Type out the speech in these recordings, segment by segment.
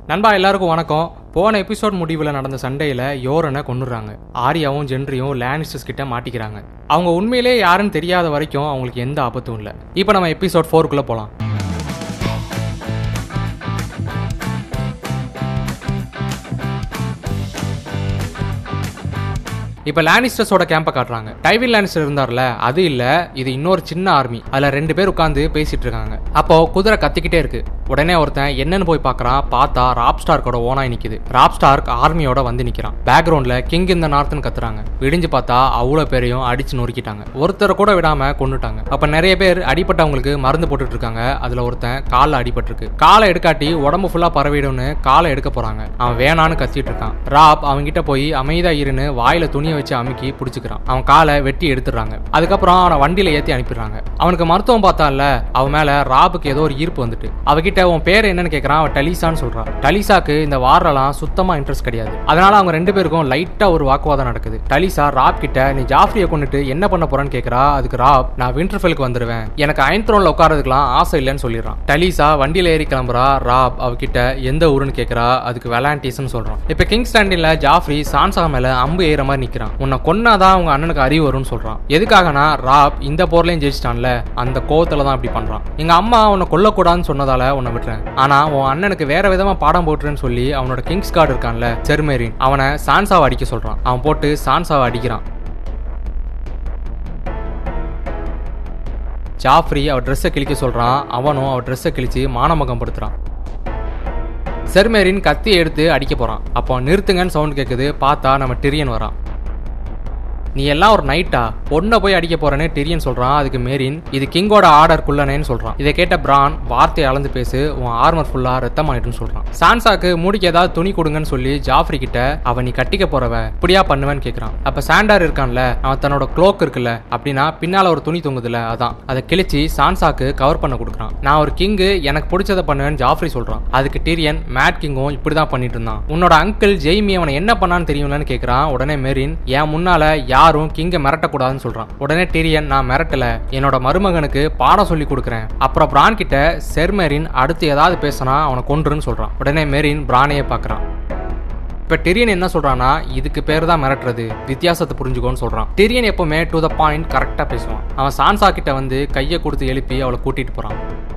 நண்பா எல்லாருக்கும் வணக்கம் போன எபிசோட் முடிவில் நடந்த சண்டையில் யோரனை கொன்னுறாங்க ஆரியாவும் ஜென்ரியும் லேனிஸ்டர்ஸ் கிட்ட மாட்டிக்கிறாங்க அவங்க உண்மையிலே யாருன்னு தெரியாத வரைக்கும் அவங்களுக்கு எந்த ஆபத்தும் இல்லை இப்போ நம்ம எபிசோட் ஃபோருக்குள்ளே போகலாம் இப்போ லானிஸ்டர்ஸோட கேம்பை காட்டுறாங்க டைவின் லானிஸ்டர் இருந்தார்ல அது இல்ல இது இன்னொரு சின்ன ஆர்மி அதுல ரெண்டு பேர் உட்காந்து பேசிட்டு இருக்காங்க அப்போ குதிரை கத்திக்கிட்டே இருக்கு உடனே ஒருத்தன் என்னன்னு போய் பார்க்கறான் பார்த்தா ராப் ஸ்டார்க்கோட ஓனாய் நிக்குது ராப் ஸ்டார்க் ஆர்மியோட வந்து நிக்கிறான் பேக்ரவுண்ட்ல கிங் இந்த நார்த்னு கத்துறாங்க விடிஞ்சு பார்த்தா அவ்வளோ பேரையும் அடிச்சு நொறுக்கிட்டாங்க ஒருத்தரை கூட விடாம கொண்டுட்டாங்க அப்ப நிறைய பேர் அடிப்பட்டவங்களுக்கு மருந்து போட்டுட்டு இருக்காங்க அதுல ஒருத்தன் காலில் அடிபட்டிருக்கு காலை எடுக்காட்டி உடம்பு ஃபுல்லா பரவிடும்னு காலை எடுக்க போறாங்க அவன் வேணான்னு கத்திட்டு இருக்கான் ராப் அவன்கிட்ட போய் அமைதியா இருன்னு வாயில துணியை வச்சு அமுக்கி பிடிச்சிக்கிறான் அவன் காலை வெட்டி எடுத்துடுறாங்க அதுக்கப்புறம் அவனை வண்டியில ஏத்தி அனுப்பிடுறாங்க அவனுக்கு மருத்துவம் பார்த்தான்ல அவன் மேல ராபுக்கு ஏதோ ஒரு ஈர்ப்பு வந்துட்டு அவகிட்ட உன் பேர் என்னன்னு கேட்கறான் அவன் டலிசான்னு சொல்றான் டலிசாக்கு இந்த வாரெல்லாம் சுத்தமா இன்ட்ரெஸ்ட் கிடையாது அதனால அவங்க ரெண்டு பேருக்கும் லைட்டா ஒரு வாக்குவாதம் நடக்குது டலிசா ராப் கிட்ட நீ ஜாஃப்ரியை கொண்டுட்டு என்ன பண்ண போறேன்னு கேக்குறா அதுக்கு ராப் நான் விண்டர்ஃபெல்க்கு வந்துருவேன் எனக்கு அயன் த்ரோன்ல உட்காரதுக்குலாம் ஆசை இல்லைன்னு சொல்லிடுறான் டலிசா வண்டியில ஏறி கிளம்புறா ராப் அவகிட்ட எந்த ஊருன்னு கேக்குறா அதுக்கு வெலாண்டிஸ்னு சொல்றான் இப்ப கிங் ஸ்டாண்டின்ல ஜாஃப்ரி சான்சா மேல அம்பு ஏற மாதிரி நிக்கிறான் உன்னை கொன்னாதான் உங்க அண்ணனுக்கு அறிவு வரும்னு சொல்றான் எதுக்காகனா ராப் இந்த போர்லயும் ஜெயிச்சிட்டான்ல அந்த கோவத்துல தான் அப்படி பண்றான் எங்க அம்மா உன்னை கொல்லக்கூடாதுன்னு சொன்னதால உன்னை விட்டுறேன் ஆனா உன் அண்ணனுக்கு வேற விதமா பாடம் போட்டுறேன்னு சொல்லி அவனோட கிங்ஸ் கார்டு இருக்கான்ல செர்மேரின் அவனை சான்சாவை அடிக்க சொல்றான் அவன் போட்டு சான்சாவை அடிக்கிறான் ஜாஃப்ரி அவ ட்ரெஸ்ஸை கிழிக்க சொல்றான் அவனும் அவ ட்ரெஸ்ஸை கிழிச்சு மானமகம் படுத்துறான் செர்மேரின் கத்தியை எடுத்து அடிக்க போறான் அப்போ நிறுத்துங்கன்னு சவுண்ட் கேட்குது பார்த்தா நம்ம டிரியன் வரான் நீ எல்லாம் ஒரு நைட்டா பொண்ணை போய் அடிக்க போறேன்னு டிரியன் சொல்றான் அதுக்கு மேரின் இது கிங்கோட ஆர்டர் குள்ளனேன்னு சொல்றான் இதை கேட்ட பிரான் வார்த்தையை அளந்து பேசு உன் ஆர்மர் ஃபுல்லா ரத்தமாயிட்டுன்னு சொல்றான் சான்சாக்கு முடிக்கு ஏதாவது துணி கொடுங்கன்னு சொல்லி ஜாஃப்ரி கிட்ட அவன் நீ கட்டிக்க போறவ இப்படியா பண்ணுவேன்னு கேக்குறான் அப்ப சாண்டார் இருக்கான்ல அவன் தன்னோட க்ளோக் இருக்குல்ல அப்படின்னா பின்னால ஒரு துணி தொங்குதுல அதான் அதை கிழிச்சு சான்சாக்கு கவர் பண்ண கொடுக்குறான் நான் ஒரு கிங்கு எனக்கு பிடிச்சதை பண்ணுவேன்னு ஜாஃப்ரி சொல்றான் அதுக்கு டிரியன் மேட் கிங்கும் இப்படிதான் பண்ணிட்டு இருந்தான் உன்னோட அங்கிள் ஜெய்மி அவனை என்ன பண்ணான்னு தெரியும்லன்னு கேக்குறான் உடனே மேரின் என் முன்னால யாரும் கிங்க மிரட்டக்கூடாதுன்னு சொல்றான் உடனே டிரியன் நான் மிரட்டல என்னோட மருமகனுக்கு பாடம் சொல்லி கொடுக்குறேன் அப்புறம் பிரான் கிட்ட செர்மேரின் அடுத்து ஏதாவது பேசினா அவனை கொன்றுன்னு சொல்றான் உடனே மேரின் பிரானையே பார்க்கறான் இப்ப டிரியன் என்ன சொல்றான்னா இதுக்கு பேர் தான் மிரட்டுறது வித்தியாசத்தை புரிஞ்சுக்கோன்னு சொல்றான் டிரியன் எப்பவுமே டு த பாயிண்ட் கரெக்டா பேசுவான் அவன் சான்சா கிட்ட வந்து கையை கொடுத்து எழுப்பி அவளை கூட்டிட்டு போறான்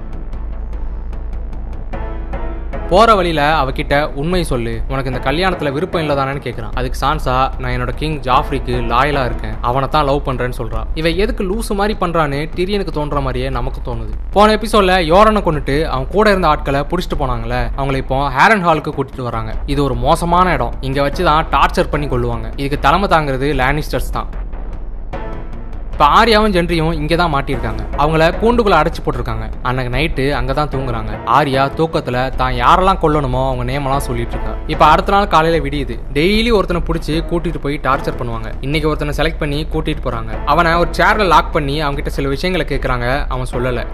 போற வழியில அவகிட்ட உண்மை சொல்லு உனக்கு இந்த கல்யாணத்துல விருப்பம் இல்லதானு கேக்குறான் அதுக்கு சான்சா நான் என்னோட கிங் ஜாஃப்ரிக்கு லாயலா இருக்கேன் அவனை தான் லவ் பண்றேன்னு சொல்றா இவ எதுக்கு லூசு மாதிரி பண்றான்னு டிரியனுக்கு தோன்ற மாதிரியே நமக்கு தோணுது போன எபிசோட்ல யோரனை கொண்டுட்டு அவன் கூட இருந்த ஆட்களை புடிச்சிட்டு போனாங்கல்ல அவங்களை இப்போ ஹேரன் ஹாலுக்கு கூட்டிட்டு வராங்க இது ஒரு மோசமான இடம் இங்க வச்சுதான் டார்ச்சர் பண்ணி கொள்ளுவாங்க இதுக்கு தலைமை தாங்கிறது லேனிஸ்டர்ஸ் தான் இப்போ ஆரியாவும் ஜென்ரியும் இங்கே தான் மாட்டியிருக்காங்க அவங்கள கூண்டுக்குள்ள அடைச்சு போட்டிருக்காங்க அன்னைக்கு நைட்டு அங்கே தான் தூங்குறாங்க ஆரியா தூக்கத்தில் தான் யாரெல்லாம் கொல்லணுமோ அவங்க நேமெல்லாம் சொல்லிட்டு இருக்கா இப்போ அடுத்த நாள் காலையில் விடியுது டெய்லி ஒருத்தனை பிடிச்சி கூட்டிட்டு போய் டார்ச்சர் பண்ணுவாங்க இன்னைக்கு ஒருத்தனை செலக்ட் பண்ணி கூட்டிட்டு போறாங்க அவனை ஒரு சேர்ல லாக் பண்ணி அவங்ககிட்ட சில விஷயங்களை கேட்குறாங்க அவன் சொல்லலை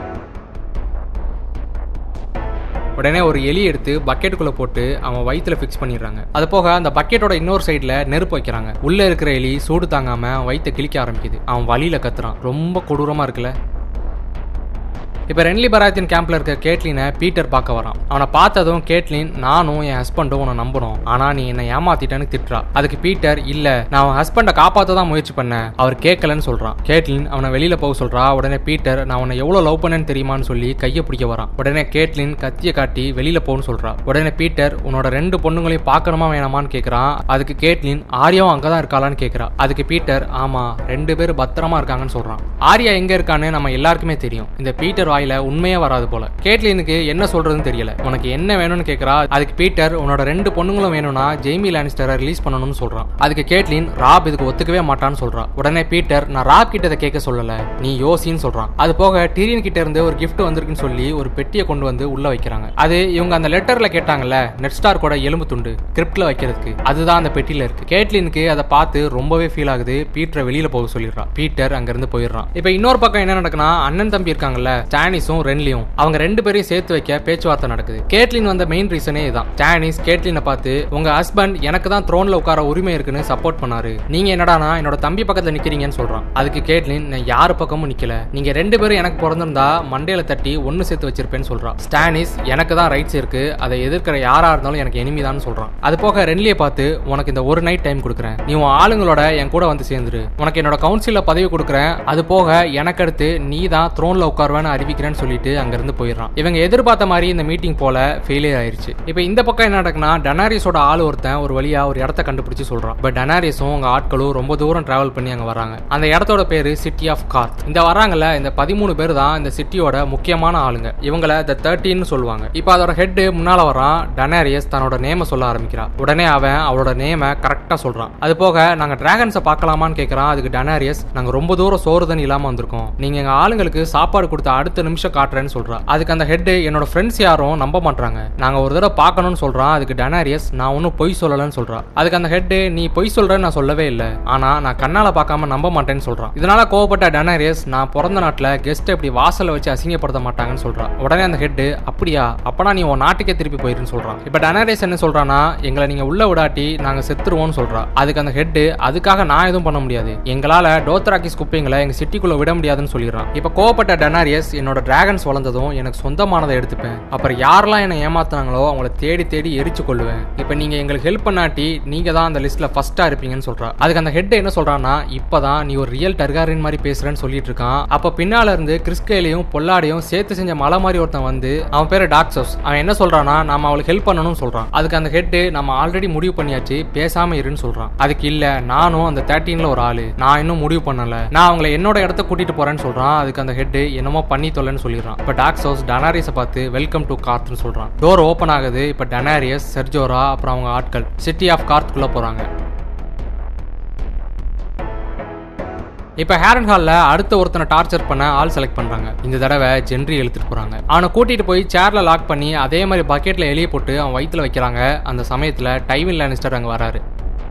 உடனே ஒரு எலி எடுத்து பக்கெட்டுக்குள்ள போட்டு அவன் வயிற்றுல ஃபிக்ஸ் பண்ணிடுறாங்க அது போக அந்த பக்கெட்டோட இன்னொரு சைடில் நெருப்பு வைக்கிறாங்க உள்ள இருக்கிற எலி சூடு தாங்காம அவன் வயிற்ற கிழிக்க ஆரம்பிக்குது அவன் வழியில கத்துறான் ரொம்ப கொடூரமா இருக்குல்ல இப்போ ரென்லி பராத்தின் கேம்ப்ல இருக்க கேட்லினை பீட்டர் பார்க்க வரான் அவனை பார்த்ததும் கேட்லின் நானும் என் ஹஸ்பண்டும் உன்னை நம்பணும் ஆனா நீ என்னை ஏமாத்திட்டேன்னு திட்டுறா அதுக்கு பீட்டர் இல்ல நான் அவன் ஹஸ்பண்டை காப்பாற்ற தான் முயற்சி பண்ணேன் அவர் கேட்கலன்னு சொல்றான் கேட்லின் அவனை வெளியில போக சொல்றா உடனே பீட்டர் நான் உன்னை எவ்வளவு லவ் பண்ணேன்னு தெரியுமான்னு சொல்லி கையை பிடிக்க வரான் உடனே கேட்லின் கத்தியை காட்டி வெளியில போன்னு சொல்றா உடனே பீட்டர் உன்னோட ரெண்டு பொண்ணுங்களையும் பார்க்கணுமா வேணாமான்னு கேட்கறான் அதுக்கு கேட்லின் ஆரியாவும் அங்கதான் இருக்காளான்னு கேட்கறா அதுக்கு பீட்டர் ஆமா ரெண்டு பேரும் பத்திரமா இருக்காங்கன்னு சொல்றான் ஆரியா எங்க இருக்கான்னு நம்ம எல்லாருக்குமே தெரியும் இந்த பீட்டர் வாயில உண்மையே வராது போல கேட்லினுக்கு என்ன சொல்றதுன்னு தெரியல உனக்கு என்ன வேணும்னு கேக்குறா அதுக்கு பீட்டர் உன்னோட ரெண்டு பொண்ணுங்களும் வேணும்னா ஜெய்மி லானிஸ்டரை ரிலீஸ் பண்ணணும்னு சொல்றான் அதுக்கு கேட்லின் ராப் இதுக்கு ஒத்துக்கவே மாட்டான்னு சொல்றா உடனே பீட்டர் நான் ராப் கிட்ட இதை கேட்க சொல்லல நீ யோசின்னு சொல்றான் அது போக டீரியன் கிட்ட இருந்து ஒரு gift வந்திருக்குன்னு சொல்லி ஒரு பெட்டியை கொண்டு வந்து உள்ள வைக்கிறாங்க அது இவங்க அந்த லெட்டர்ல கேட்டாங்கல்ல நெட் ஸ்டார் கூட எலும்பு துண்டு கிரிப்ட்ல வைக்கிறதுக்கு அதுதான் அந்த பெட்டியில இருக்கு கேட்லினுக்கு அதை பார்த்து ரொம்பவே ஃபீல் ஆகுது பீட்டரை வெளியில போக சொல்லிடுறான் பீட்டர் அங்கிருந்து போயிடுறான் இப்போ இன்னொரு பக்கம் என்ன நடக்குன்னா அண்ணன் தம்பி இருக்காங்கல்ல ஸ்டான் ஸ்டானிஸும் ரென்லியும் அவங்க ரெண்டு பேரையும் சேர்த்து வைக்க பேச்சுவார்த்தை நடக்குது கேட்லின் வந்த மெயின் ரீசனே இதுதான் ஸ்டானிஸ் கேட்லினை பார்த்து உங்க ஹஸ்பண்ட் எனக்கு தான் த்ரோன்ல உட்கார உரிமை இருக்குன்னு சப்போர்ட் பண்ணாரு நீங்க என்னடானா என்னோட தம்பி பக்கத்துல நிக்கிறீங்கன்னு சொல்றான் அதுக்கு கேட்லின் நான் யாரு பக்கமும் நிக்கல நீங்க ரெண்டு பேரும் எனக்கு பிறந்திருந்தா மண்டையில தட்டி ஒன்னு சேர்த்து வச்சிருப்பேன்னு சொல்றான் ஸ்டானிஸ் எனக்கு தான் ரைட்ஸ் இருக்கு அதை எதிர்க்கிற யாரா இருந்தாலும் எனக்கு enemy தான் சொல்றான் அது போக ரென்லியை பார்த்து உனக்கு இந்த ஒரு நைட் டைம் கொடுக்குறேன் நீ உன் ஆளுங்களோட என் கூட வந்து சேர்ந்துரு உனக்கு என்னோட கவுன்சில்ல பதவி கொடுக்குறேன் அது போக எனக்கு அடுத்து நீ தான் த்ரோன்ல உட்காருவேன்னு அறிவிக்கிறேன்னு சொல்லிட்டு அங்கிருந்து போயிடுறான் இவங்க எதிர்பார்த்த மாதிரி இந்த மீட்டிங் போல ஃபெயிலியர் ஆயிருச்சு இப்போ இந்த பக்கம் என்ன நடக்குன்னா டனாரிஸோட ஆள் ஒருத்தன் ஒரு வழியா ஒரு இடத்த கண்டுபிடிச்சு சொல்றான் பட் டனாரிஸும் அவங்க ஆட்களும் ரொம்ப தூரம் டிராவல் பண்ணி அங்க வராங்க அந்த இடத்தோட பேரு சிட்டி ஆஃப் கார்த் இந்த வராங்கல்ல இந்த பதிமூணு பேர் தான் இந்த சிட்டியோட முக்கியமான ஆளுங்க இவங்கள த தேர்ட்டின்னு சொல்லுவாங்க இப்போ அதோட ஹெட் முன்னால வரான் டனாரியஸ் தன்னோட நேம சொல்ல ஆரம்பிக்கிறான் உடனே அவன் அவளோட நேம கரெக்டா சொல்றான் அது போக நாங்க டிராகன்ஸை பார்க்கலாமான்னு கேட்கறான் அதுக்கு டனாரியஸ் நாங்க ரொம்ப தூரம் சோறு தண்ணி இல்லாம வந்திருக்கோம் நீங்க எங்க ஆளுங்களுக்கு சாப்பாடு கொடுத்த அடுத்த நிமிஷம் காட்டுறேன்னு சொல்றா அதுக்கு அந்த ஹெட் என்னோட ஃப்ரெண்ட்ஸ் யாரும் நம்ப மாட்டாங்க நாங்க ஒரு தடவை பார்க்கணும்னு சொல்றான் அதுக்கு டனாரியஸ் நான் ஒன்றும் பொய் சொல்லலன்னு சொல்றா அதுக்கு அந்த ஹெட் நீ பொய் சொல்றேன்னு நான் சொல்லவே இல்லை ஆனா நான் கண்ணால பார்க்காம நம்ப மாட்டேன்னு சொல்றான் இதனால கோவப்பட்ட டனாரியஸ் நான் பிறந்த நாட்டுல கெஸ்ட் இப்படி வாசல்ல வச்சு அசிங்கப்படுத்த மாட்டாங்கன்னு சொல்றான் உடனே அந்த ஹெட் அப்படியா அப்பனா நீ உன் நாட்டுக்கே திருப்பி போயிருன்னு சொல்றான் இப்ப டனாரியஸ் என்ன சொல்றான்னா எங்களை நீங்க உள்ள விடாட்டி நாங்க செத்துருவோம்னு சொல்றா அதுக்கு அந்த ஹெட் அதுக்காக நான் எதுவும் பண்ண முடியாது எங்களால டோத்ராக்கிஸ் குப்பைங்களை எங்க சிட்டிக்குள்ள விட முடியாதுன்னு சொல்லிடுறான் இப்ப கோவப்பட்ட டனாரியஸ் என்னோட டிராகன்ஸ் வளர்ந்ததும் எனக்கு சொந்தமானதை எடுத்துப்பேன் அப்புறம் யாரெல்லாம் என்னை ஏமாத்துனாங்களோ அவங்கள தேடி தேடி எரிச்சு கொள்ளுவேன் இப்ப நீங்க எங்களுக்கு ஹெல்ப் பண்ணாட்டி நீங்க தான் அந்த லிஸ்ட்ல ஃபர்ஸ்டா இருப்பீங்கன்னு சொல்றா அதுக்கு அந்த ஹெட் என்ன சொல்றான்னா இப்பதான் நீ ஒரு ரியல் டர்காரின் மாதிரி பேசுறேன்னு சொல்லிட்டு இருக்கான் அப்ப பின்னால இருந்து கிறிஸ்கேலையும் பொல்லாடையும் சேர்த்து செஞ்ச மலை மாதிரி ஒருத்தன் வந்து அவன் பேரு டாக்ஸஸ் அவன் என்ன சொல்றான்னா நாம அவளுக்கு ஹெல்ப் பண்ணணும்னு சொல்றான் அதுக்கு அந்த ஹெட் நம்ம ஆல்ரெடி முடிவு பண்ணியாச்சு பேசாம இருன்னு சொல்றான் அதுக்கு இல்ல நானும் அந்த தேர்ட்டீன்ல ஒரு ஆளு நான் இன்னும் முடிவு பண்ணல நான் அவங்களை என்னோட இடத்த கூட்டிட்டு போறேன்னு சொல்றான் அதுக்கு அந்த ஹெட் என்னமோ பண்ணி தொலைன்னு சொல்லிடுறான் இப்ப டாக்ஸஸ் டனாரியஸை பார்த்து வெல்கம் டு கார்த்னு சொல்றான் டோர் ஓப்பன் ஆகுது இப்ப டனாரியஸ் செர்ஜோரா அப்புறம் அவங்க ஆட்கள் சிட்டி ஆஃப் கார்த்குள்ள போறாங்க இப்ப ஹேரன் ஹால்ல அடுத்த ஒருத்தனை டார்ச்சர் பண்ண ஆள் செலக்ட் பண்றாங்க இந்த தடவை ஜென்ரி இழுத்துட்டு போறாங்க அவனை கூட்டிட்டு போய் சேர்ல லாக் பண்ணி அதே மாதிரி பக்கெட்ல எலிய போட்டு அவன் வயித்துல வைக்கிறாங்க அந்த சமயத்துல டைவின் லானிஸ்டர் அங்க வராரு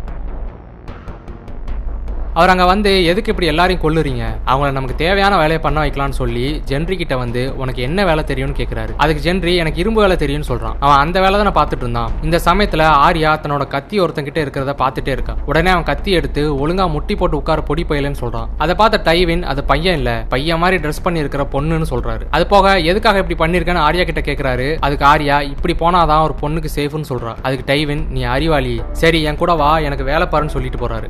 அவர் அங்க வந்து எதுக்கு இப்படி எல்லாரையும் கொல்லுறீங்க அவங்கள நமக்கு தேவையான வேலையை பண்ண வைக்கலாம்னு சொல்லி ஜென்ரி கிட்ட வந்து உனக்கு என்ன வேலை தெரியும்னு கேக்குறாரு அதுக்கு ஜென்ரி எனக்கு இரும்பு வேலை தெரியும்னு சொல்றான் அவன் அந்த வேலை தான் பார்த்துட்டு இருந்தான் இந்த சமயத்துல ஆர்யா தன்னோட கத்தி ஒருத்தன் கிட்ட இருக்கிறத பார்த்துட்டே இருக்கான் உடனே அவன் கத்தி எடுத்து ஒழுங்கா முட்டி போட்டு உட்கார பொடி பையலன்னு சொல்றான் அதை பார்த்த டைவின் அது பையன் இல்ல பையன் மாதிரி ட்ரெஸ் பண்ணி இருக்கிற பொண்ணுன்னு சொல்றாரு அது போக எதுக்காக இப்படி பண்ணிருக்கேன்னு ஆர்யா கிட்ட கேக்குறாரு அதுக்கு ஆர்யா இப்படி போனாதான் ஒரு பொண்ணுக்கு சேஃப்னு சொல்றா அதுக்கு டைவின் நீ அறிவாளி சரி என் கூட வா எனக்கு வேலை பாருன்னு சொல்லிட்டு போறாரு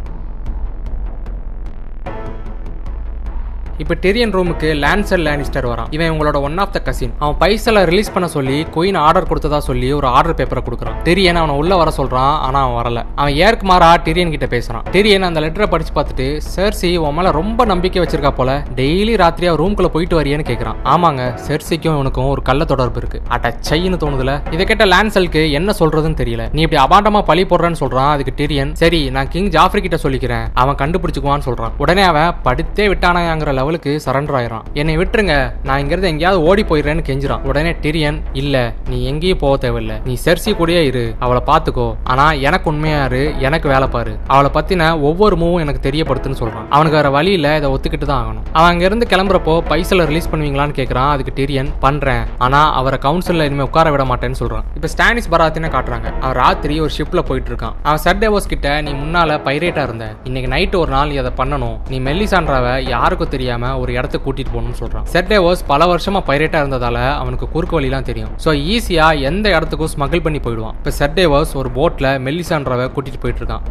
இப்ப டெரியன் ரூமுக்கு லான்சர் லானிஸ்டர் வரான் இவன் உங்களோட ஒன் ஆஃப் த கசின் அவன் பைசல ரிலீஸ் பண்ண சொல்லி குயின் ஆர்டர் கொடுத்ததா சொல்லி ஒரு ஆர்டர் பேப்பரை கொடுக்குறான் டெரியன் அவனை உள்ள வர சொல்றான் ஆனா அவன் வரல அவன் ஏற்கு மாறா டெரியன் கிட்ட பேசுறான் டெரியன் அந்த லெட்டரை படிச்சு பார்த்துட்டு சர்சி உன் மேல ரொம்ப நம்பிக்கை வச்சிருக்கா போல டெய்லி ராத்திரியா ரூம்குள்ள போயிட்டு வரியான்னு கேக்குறான் ஆமாங்க சர்சிக்கும் இவனுக்கும் ஒரு கள்ள தொடர்பு இருக்கு அட்ட சைன்னு தோணுதுல இதை கேட்ட லான்சலுக்கு என்ன சொல்றதுன்னு தெரியல நீ இப்படி அபாண்டமா பழி போடுறேன்னு சொல்றான் அதுக்கு டெரியன் சரி நான் கிங் ஜாஃப்ரி கிட்ட சொல்லிக்கிறேன் அவன் கண்டுபிடிச்சுக்குவான்னு சொல்றான் உடனே அவன் படுத்தே விட்டானாங்கிற லெவலுக்கு சரண்டர் ஆயிரான் என்னை விட்டுருங்க நான் இங்கிருந்து எங்கேயாவது ஓடி போயிடுறேன்னு கெஞ்சிரான் உடனே டிரியன் இல்ல நீ எங்கேயும் போக தேவையில்ல நீ செர்சி கூடயே இரு அவளை பாத்துக்கோ ஆனா எனக்கு உண்மையா இரு எனக்கு வேலை பாரு அவளை பத்தின ஒவ்வொரு மூவும் எனக்கு தெரியப்படுத்துன்னு சொல்றான் அவனுக்கு வேற வழி இல்ல இதை ஒத்துக்கிட்டு தான் ஆகணும் அவன் அங்க இருந்து கிளம்புறப்போ பைசல ரிலீஸ் பண்ணுவீங்களான்னு கேக்குறான் அதுக்கு டிரியன் பண்றேன் ஆனா அவரை கவுன்சில்ல இனிமே உட்கார விட மாட்டேன்னு சொல்றான் இப்ப ஸ்டானிஸ் பராத்தின காட்டுறாங்க அவன் ராத்திரி ஒரு ஷிப்ல போயிட்டு இருக்கான் அவன் சர்டேவோஸ் கிட்ட நீ முன்னால பைரேட்டா இருந்த இன்னைக்கு நைட்டு ஒரு நாள் நீ அதை பண்ணணும் நீ மெல்லிசான்றாவை யாருக்கும் தெரியாம ஒரு இடத்துக்கு கூட்டிட்டு போகணும்னு சொல்றான் செர்டேவோஸ் பல வருஷமா பைரேட்டா இருந்ததால அவனுக்கு குறுக்கு வழிலாம் தெரியும் சோ ஈஸியா எந்த இடத்துக்கும் ஸ்மகிள் பண்ணி போயிடுவான் இப்ப செர்டேவோஸ் ஒரு போட்ல மெல்லிசான்றாவை கூட்டிட்டு போயிட்டு இருக்கான்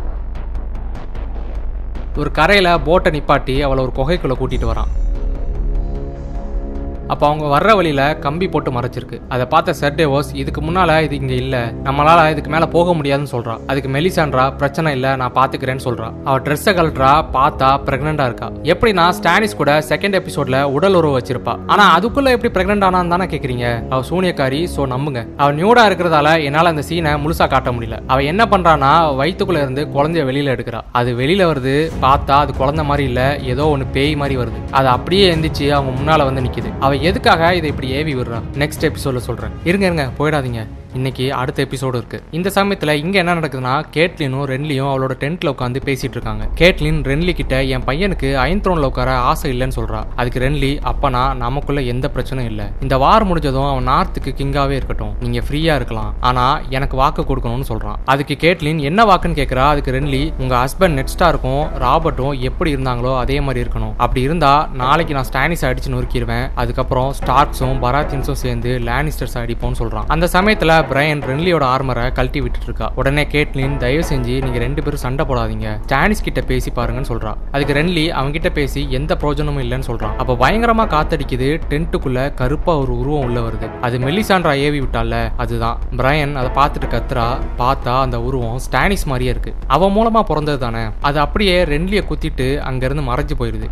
ஒரு கரையில போட்டை நிப்பாட்டி அவளை ஒரு குகைக்குள்ள கூட்டிட்டு வரான் அப்போ அவங்க வர்ற வழியில கம்பி போட்டு மறைச்சிருக்கு அதை பார்த்த செர்டேவோஸ் இதுக்கு முன்னால இது இங்க இல்ல நம்மளால இதுக்கு மேல போக முடியாதுன்னு சொல்றா அதுக்கு மெலிசான்றா பிரச்சனை இல்ல நான் பாத்துக்கிறேன்னு சொல்றா அவ ட்ரெஸ்ஸை கழட்டுறா பார்த்தா பிரெக்னண்டா இருக்கா எப்படின்னா ஸ்டானிஸ் கூட செகண்ட் எபிசோட்ல உடல் உறவு வச்சிருப்பா ஆனா அதுக்குள்ள எப்படி பிரெக்னென்ட் ஆனான்னு தானே கேக்குறீங்க அவ சூனியக்காரி சோ நம்புங்க அவ நியூடா இருக்கிறதால என்னால அந்த சீனை முழுசா காட்ட முடியல அவ என்ன பண்றானா வயித்துக்குள்ள இருந்து குழந்தைய வெளியில எடுக்கிறா அது வெளியில வருது பார்த்தா அது குழந்தை மாதிரி இல்ல ஏதோ ஒன்னு பேய் மாதிரி வருது அது அப்படியே எந்திரிச்சு அவங்க முன்னால வந்து நிக்குது அவ எதுக்காக இதை இப்படி ஏவி விடுறா நெக்ஸ்ட் எபிசோட்ல சொல்றேன் இருங்க இருங்க போயிடாதீங்க இன்னைக்கு அடுத்த எபிசோடு இருக்கு இந்த சமயத்துல இங்க என்ன நடக்குதுன்னா கேட்லினும் ரென்லியும் அவளோட டென்ட்ல உட்காந்து பேசிட்டு இருக்காங்க கேட்லின் ரென்லி கிட்ட என் பையனுக்கு ஐன் த்ரோன்ல உட்கார ஆசை இல்லைன்னு சொல்றா அதுக்கு ரென்லி அப்பனா நமக்குள்ள எந்த பிரச்சனையும் இல்ல இந்த வார் முடிஞ்சதும் அவன் நார்த்துக்கு கிங்காவே இருக்கட்டும் நீங்க ஃப்ரீயா இருக்கலாம் ஆனா எனக்கு வாக்கு கொடுக்கணும்னு சொல்றான் அதுக்கு கேட்லின் என்ன வாக்குன்னு கேக்குறா அதுக்கு ரென்லி உங்க ஹஸ்பண்ட் நெட் ஸ்டாருக்கும் ராபர்ட்டும் எப்படி இருந்தாங்களோ அதே மாதிரி இருக்கணும் அப்படி இருந்தா நாளைக்கு நான் ஸ்டானிஸ் அடிச்சு நொறுக்கிடுவேன் அதுக்கப்புறம் ஸ்டார்க்ஸும் பராத்தின்ஸும் சேர்ந்து லேனிஸ்டர்ஸ் அடிப்போம்னு சொல்றான் அந்த சமயத்துல பிரையன் ரென்லியோட ஆர்மரை கழட்டி விட்டுட்டு இருக்கா உடனே கேட்லின் தயவு செஞ்சு நீங்க ரெண்டு பேரும் சண்டை போடாதீங்க ஸ்டானிஸ் கிட்ட பேசி பாருங்கன்னு சொல்றா அதுக்கு ரென்லி அவங்க கிட்ட பேசி எந்த பிரயோஜனமும் இல்லைன்னு சொல்றான் அப்ப பயங்கரமா காத்தடிக்குது டென்ட்டுக்குள்ள கருப்பா ஒரு உருவம் உள்ள வருது அது மெல்லிசாண்ட்ரா ஏவி விட்டால அதுதான் பிரையன் அதை பார்த்துட்டு கத்துறா பார்த்தா அந்த உருவம் ஸ்டானிஸ் மாதிரியே இருக்கு அவன் மூலமா பிறந்தது தானே அது அப்படியே ரென்லிய குத்திட்டு அங்கிருந்து மறைஞ்சு போயிருது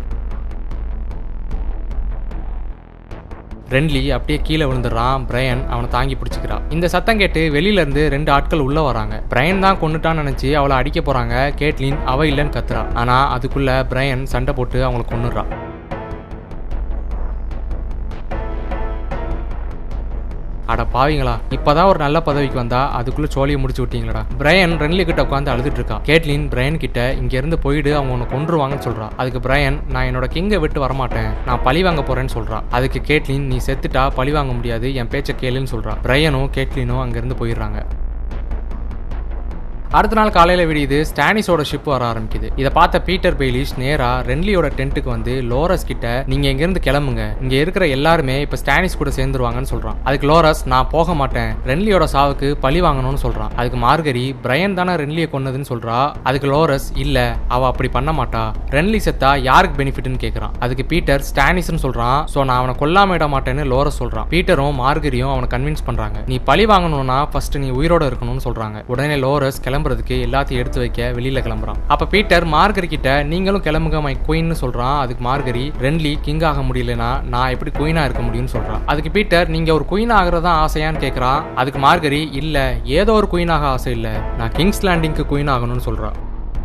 ரென்லி அப்படியே கீழே விழுந்துடுறான் பிரையன் அவனை தாங்கி பிடிச்சிக்கிறான் இந்த சத்தம் கேட்டு வெளியில இருந்து ரெண்டு ஆட்கள் உள்ள வராங்க பிரையன் தான் கொண்டுட்டான்னு நினைச்சு அவளை அடிக்க போறாங்க கேட்லின் அவ இல்லைன்னு கத்துறா ஆனா அதுக்குள்ள பிரையன் சண்டை போட்டு அவங்களை கொன்னுடுறான் அட பாவிங்களா இப்பதான் ஒரு நல்ல பதவிக்கு வந்தா அதுக்குள்ள சோழியை முடிச்சு விட்டீங்களடா பிரையன் ரென்லி கிட்ட உட்காந்து அழுதுட்டு இருக்கா கேட்லின் பிரையன் கிட்ட இங்க இருந்து போயிடு அவங்க உன்னை கொன்றுவாங்கன்னு சொல்றா அதுக்கு பிரையன் நான் என்னோட கிங்கை விட்டு வரமாட்டேன் நான் பழி வாங்க போறேன்னு சொல்றா அதுக்கு கேட்லின் நீ செத்துட்டா பழி வாங்க முடியாது என் பேச்ச கேளுன்னு சொல்றா பிரையனும் கேட்லினும் அங்க இருந்து போயிடுறாங்க அடுத்த நாள் காலையில விடியுது ஸ்டானிஸோட ஷிப் வர ஆரம்பிக்குது இதை பார்த்த பீட்டர் பெய்லிஷ் நேரா ரென்லியோட டென்ட்டுக்கு வந்து லோரஸ் கிட்ட நீங்க இங்க இருந்து கிளம்புங்க இங்க இருக்கிற எல்லாருமே இப்ப ஸ்டானிஸ் கூட சேர்ந்துருவாங்கன்னு சொல்றான் அதுக்கு லோரஸ் நான் போக மாட்டேன் ரென்லியோட சாவுக்கு பழி வாங்கணும்னு சொல்றான் அதுக்கு மார்கரி பிரையன் தானே ரென்லியை கொன்னதுன்னு சொல்றா அதுக்கு லோரஸ் இல்ல அவ அப்படி பண்ண மாட்டா ரென்லி செத்தா யாருக்கு பெனிஃபிட்னு கேக்குறான் அதுக்கு பீட்டர் ஸ்டானிஸ்னு சொல்றான் சோ நான் அவனை கொல்லாம விட மாட்டேன்னு லோரஸ் சொல்றான் பீட்டரும் மார்கரியும் அவனை கன்வின்ஸ் பண்றாங்க நீ பழி வாங்கணும்னா ஃபர்ஸ்ட் நீ உயிரோட இருக்கணும்னு சொல்றாங்க உடனே லோரஸ் கிளம்புறதுக்கு எல்லாத்தையும் எடுத்து வைக்க வெளியில கிளம்புறான் அப்ப பீட்டர் மார்கரி கிட்ட நீங்களும் கிளம்புங்க மை குயின்னு சொல்றான் அதுக்கு மார்கரி ரென்லி கிங் ஆக முடியலனா நான் எப்படி குயினா இருக்க முடியும்னு சொல்றான் அதுக்கு பீட்டர் நீங்க ஒரு குயின் ஆகிறதா ஆசையான்னு கேக்குறான் அதுக்கு மார்கரி இல்ல ஏதோ ஒரு குயினாக ஆசை இல்ல நான் கிங்ஸ் லேண்டிங்க்கு குயின் ஆகணும்னு சொல்றான்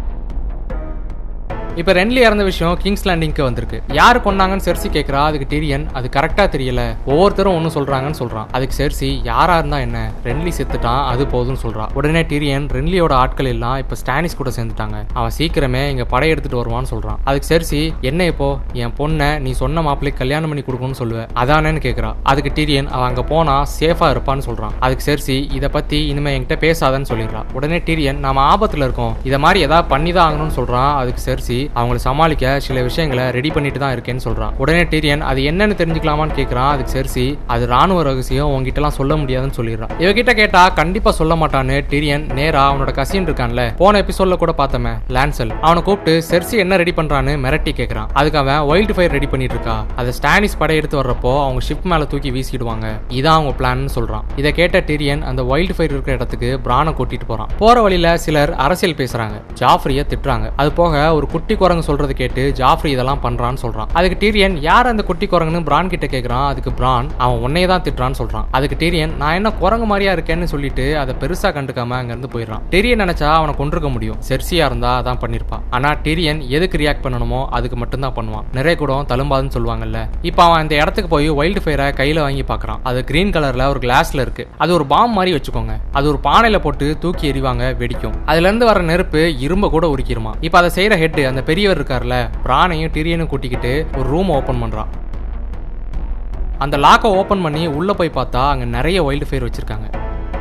இப்ப ரென்லி இறந்த விஷயம் கிங்ஸ் லேண்டிங்க்கு வந்திருக்கு யாரு கொண்டாங்கன்னு செர்சி கேக்குறா அதுக்கு டிரியன் அது கரெக்டா தெரியல ஒவ்வொருத்தரும் ஒன்னு சொல்றாங்கன்னு சொல்றான் அதுக்கு செர்சி யாரா இருந்தா என்ன ரென்லி செத்துட்டான் அது போதும்னு சொல்றான் உடனே டிரியன் ரென்லியோட ஆட்கள் எல்லாம் இப்ப ஸ்டானிஸ் கூட சேர்ந்துட்டாங்க அவன் சீக்கிரமே இங்க படை எடுத்துட்டு வருவான்னு சொல்றான் அதுக்கு செர்சி என்ன இப்போ என் பொண்ணை நீ சொன்ன மாப்பிள்ளை கல்யாணம் பண்ணி கொடுக்கணும்னு சொல்லுவேன் அதானேன்னு கேக்குறா அதுக்கு டிரியன் அவன் அங்க போனா சேஃபா இருப்பான்னு சொல்றான் அதுக்கு செர்சி இத பத்தி இனிமே என்கிட்ட பேசாதன்னு சொல்லிடுறான் உடனே டிரியன் நாம ஆபத்துல இருக்கோம் இத மாதிரி ஏதாவது பண்ணி தான் ஆகணும்னு சொல்றான் அதுக்கு செர்சி அவங்களை சமாளிக்க சில விஷயங்களை ரெடி பண்ணிட்டு தான் இருக்கேன்னு சொல்றான் உடனே டீரியன் அது என்னன்னு தெரிஞ்சுக்கலாமான்னு கேக்குறான் அதுக்கு செர்சி அது ராணுவ ரகசியம் உங்ககிட்ட எல்லாம் சொல்ல முடியாதுன்னு சொல்லிடுறான் இவகிட்ட கேட்டா கண்டிப்பா சொல்ல மாட்டான்னு டிரியன் நேரா அவனோட கசின் இருக்கான்ல போன எபிசோட்ல கூட பார்த்தமே லான்சல் அவனை கூப்பிட்டு செர்சி என்ன ரெடி பண்றான்னு மிரட்டி கேக்குறான் அதுக்கு அவன் வைல்டு ஃபயர் ரெடி பண்ணிட்டு இருக்கா அதை ஸ்டானிஸ் படை எடுத்து வர்றப்போ அவங்க ஷிப் மேல தூக்கி வீசிடுவாங்க இதான் அவங்க பிளான்னு சொல்றான் இதை கேட்ட டிரியன் அந்த வைல்டு ஃபயர் இருக்கிற இடத்துக்கு பிரானை கூட்டிட்டு போறான் போற வழியில சிலர் அரசியல் பேசுறாங்க ஜாஃப்ரிய திட்டுறாங்க அது போக ஒரு குட்டி குரங்கு சொல்றது கேட்டு ஜாஃப்ரி இதெல்லாம் பண்றான்னு சொல்றான் அதுக்கு டீரியன் யார் அந்த குட்டி குரங்குன்னு பிரான் கிட்ட கேக்குறான் அதுக்கு பிரான் அவன் உன்னையே தான் திட்டுறான்னு சொல்றான் அதுக்கு டீரியன் நான் என்ன குரங்கு மாதிரியா இருக்கேன்னு சொல்லிட்டு அதை பெருசா கண்டுக்காம அங்க இருந்து போயிடுறான் டீரியன் நினைச்சா அவனை கொண்டிருக்க முடியும் செர்சியா இருந்தா அதான் பண்ணிருப்பான் ஆனா டீரியன் எதுக்கு ரியாக்ட் பண்ணணுமோ அதுக்கு மட்டும்தான் பண்ணுவான் நிறைய கூட தழும்பாதுன்னு சொல்லுவாங்கல்ல இப்போ அவன் இந்த இடத்துக்கு போய் வைல்டு ஃபயரை கையில வாங்கி பாக்குறான் அது கிரீன் கலர்ல ஒரு கிளாஸ்ல இருக்கு அது ஒரு பாம் மாதிரி வச்சுக்கோங்க அது ஒரு பானையில போட்டு தூக்கி எறிவாங்க வெடிக்கும் அதுல இருந்து வர நெருப்பு இரும்ப கூட உரிக்கிருமா இப்போ அதை செய்யற ஹெட் அந்த பெரியவர் இருக்கார்ல பிரானையும் டிரியனும் கூட்டிக்கிட்டு ஒரு ரூம் ஓபன் பண்றான் அந்த லாக்கை ஓபன் பண்ணி உள்ள போய் பார்த்தா அங்க நிறைய வைல்டு ஃபயர் வச்சிருக்காங்க